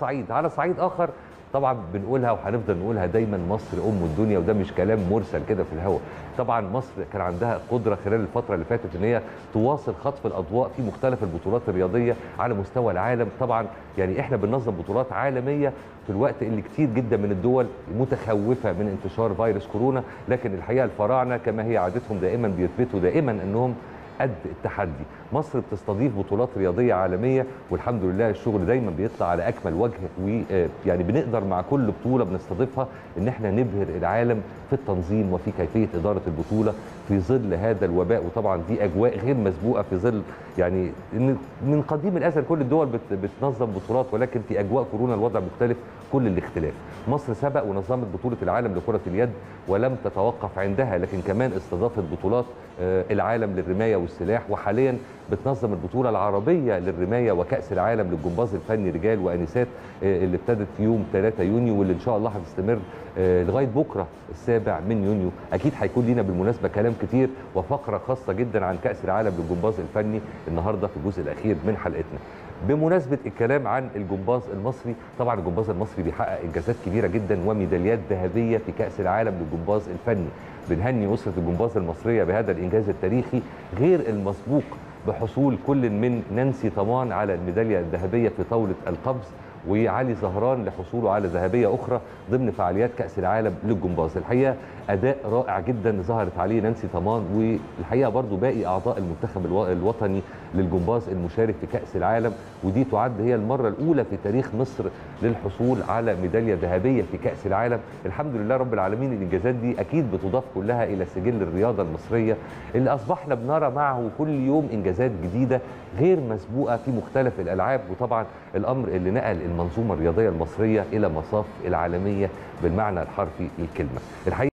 صعيد على صعيد اخر طبعا بنقولها وهنفضل نقولها دايما مصر ام الدنيا وده مش كلام مرسل كده في الهواء طبعا مصر كان عندها قدره خلال الفتره اللي فاتت ان هي تواصل خطف الاضواء في مختلف البطولات الرياضيه على مستوى العالم طبعا يعني احنا بننظم بطولات عالميه في الوقت اللي كتير جدا من الدول متخوفه من انتشار فيروس كورونا لكن الحقيقه الفراعنه كما هي عادتهم دائما بيثبتوا دائما انهم قد التحدي مصر بتستضيف بطولات رياضيه عالميه والحمد لله الشغل دايما بيطلع على اكمل وجه ويعني بنقدر مع كل بطوله بنستضيفها ان احنا نبهر العالم في التنظيم وفي كيفيه اداره البطوله في ظل هذا الوباء وطبعا دي اجواء غير مسبوقه في ظل يعني إن من قديم الازل كل الدول بتنظم بطولات ولكن في اجواء كورونا الوضع مختلف كل الاختلاف مصر سبق ونظمت بطوله العالم لكره اليد ولم تتوقف عندها لكن كمان استضافت بطولات العالم للرمايه والسلاح وحاليا بتنظم البطوله العربيه للرمايه وكاس العالم للجمباز الفني رجال وانسات اللي ابتدت يوم 3 يونيو واللي ان شاء الله هتستمر لغايه بكره السابع من يونيو اكيد هيكون لينا بالمناسبه كلام كتير وفقره خاصه جدا عن كاس العالم للجمباز الفني النهارده في الجزء الاخير من حلقتنا بمناسبه الكلام عن الجمباز المصري طبعا الجمباز المصري بيحقق انجازات كبيره جدا وميداليات ذهبيه في كاس العالم للجمباز الفني بنهني اسره الجمباز المصريه بهذا الانجاز التاريخي غير المسبوق بحصول كل من نانسي طمان على الميداليه الذهبيه في طاوله القفز وعلي زهران لحصوله على ذهبيه اخرى ضمن فعاليات كاس العالم للجمباز الحقيقه اداء رائع جدا ظهرت عليه نانسي طمان والحقيقه برضو باقي اعضاء المنتخب الوطني للجمباز المشارك في كاس العالم ودي تعد هي المره الاولى في تاريخ مصر للحصول على ميداليه ذهبيه في كاس العالم الحمد لله رب العالمين الانجازات دي اكيد بتضاف كلها الى سجل الرياضه المصريه اللي اصبحنا بنرى معه كل يوم انجازات جديده غير مسبوقه في مختلف الالعاب وطبعا الامر اللي نقل المنظومه الرياضيه المصريه الى مصاف العالميه بالمعنى الحرفي للكلمه الحقيقه